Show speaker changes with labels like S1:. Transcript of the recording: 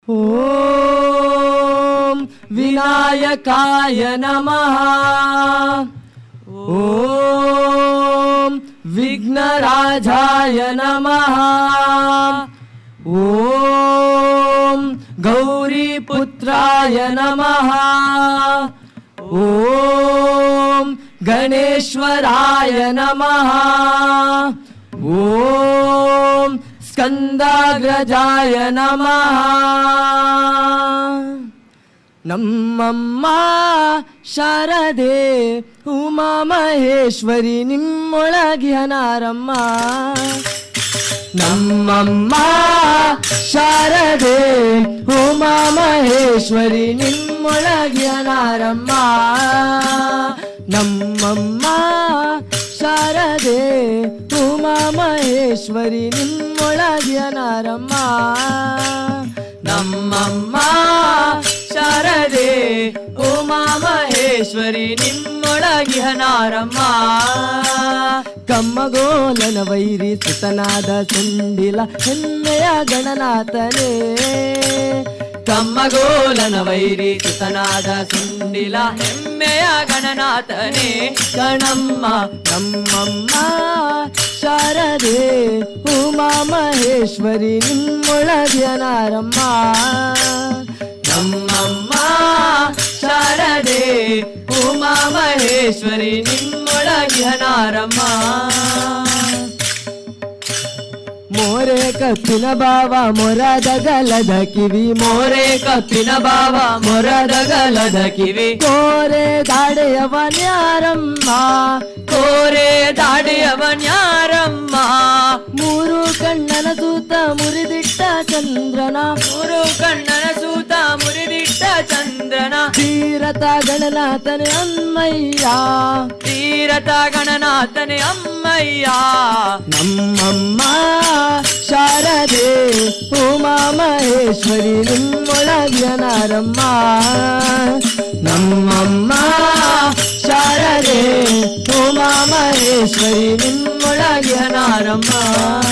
S1: ಓಂ ವಿನಾಯಕಾಯ ನಮಃ ಓಂ ವಿಘ್ನರಾಜಾಯ ನಮಃ ಓಂ ಗೌರಿಪುತ್ರಾಯ ನಮಃ ಓಂ ಗಣೇಶ್ವರಾಯ ನಮಃ ಓಂ ಸ್ಕಂದಾಗ್ರಜಾಯ ನಮಃ ನಮ್ಮಮ್ಮ ಶಾರದೆ ಉಮಾ ಮಹೇಶ್ವರಿ ನಿಮ್ಮೊಳಗ್ಯನಾರಮ್ಮ ನಮ್ಮಮ್ಮ ಶಾರದೆ ಉಮಾ ಮಹೇಶ್ವರಿ ನಿಮ್ಮೊಳಗ್ಯನಾರಮ್ಮ ನಮ್ಮಮ್ಮ ಶಾರದೆ ಉಮಾ ಮಹೇಶ್ವರಿ ನಿಮ್ಮೊಳಗ್ಯನಾರಮ್ಮ ನಮ್ಮಮ್ಮ ಶಾರದೆ ಉಮಾ ಮಹೇಶ್ವರಿ ನಿಮ್ಮೊಳಗಿಹನಾರಮ್ಮ ಕಮ್ಮಗೋಲನ ವೈರಿ ಸುತನಾದ ಸುಂಡಿಲ ಹೆಮ್ಮೆಯ ಗಣನಾಥನೇ ಕಮ್ಮಗೋಲನ ವೈರಿ ಸುತನಾದ ಸುಂಡಿಲ ಹೆಮ್ಮೆಯ ಗಣನಾಥನೇ ಗಣಮ್ಮ ನಮ್ಮಮ್ಮ ಶಾರದೆ ಉಮಾ ಮಹೇಶ್ವರಿ ನಿಮ್ಮೊಳಗ್ಯನಾರಮ್ಮ ನಮ್ಮಮ್ಮ ಶಾರದೆ ಉಮಾ ಮಹೇಶ್ವರಿ ನಿಮ್ಮೊಳಗ್ಯನಾರಮ್ಮ ಮೋರೆ ಕಪ್ಪಿನ ಬಾವ ಮೊರದ ಗಲದ ಕಿವಿ ಮೋರೆ ಕಪ್ಪಿನ ಬಾವ ಮೊರದ ಗಲದ ಕಿವಿ ಕೋರೆ ದಾಡೆಯವನ್ಯಾರಮ್ಮ ಕೋರೆ ದಾಡೆಯವನ್ಯಾರಮ್ಮ ಮೂರು ಕಣ್ಣನ ಸೂತ ಮುರಿದಿಟ್ಟ ಚಂದ್ರನ ಮೂರು ಕಣ್ಣನ ಸೂತ ಮುರಿದಿಟ್ಟ ಚಂದ್ರನ ತೀರತ ಗಣನಾಥನೆ ಅಮ್ಮಯ್ಯ ತೀರತ ಗಣನಾಥನೆ ಅಮ್ಮಯ್ಯ ನಮ್ಮಮ್ಮ ಶಾರದೆ ಉಮಾ ಮಹೇಶ್ವರಿ ನಿಮ್ಮೊಳಗ್ಯನಾರಮ್ಮ ನಮ್ಮಮ್ಮ ಶಾರದೆ ಉಮಾ ಮಹೇಶ್ವರಿ ನಿಮ್ಮೊಳಗ್ಯನಾರಮ್ಮ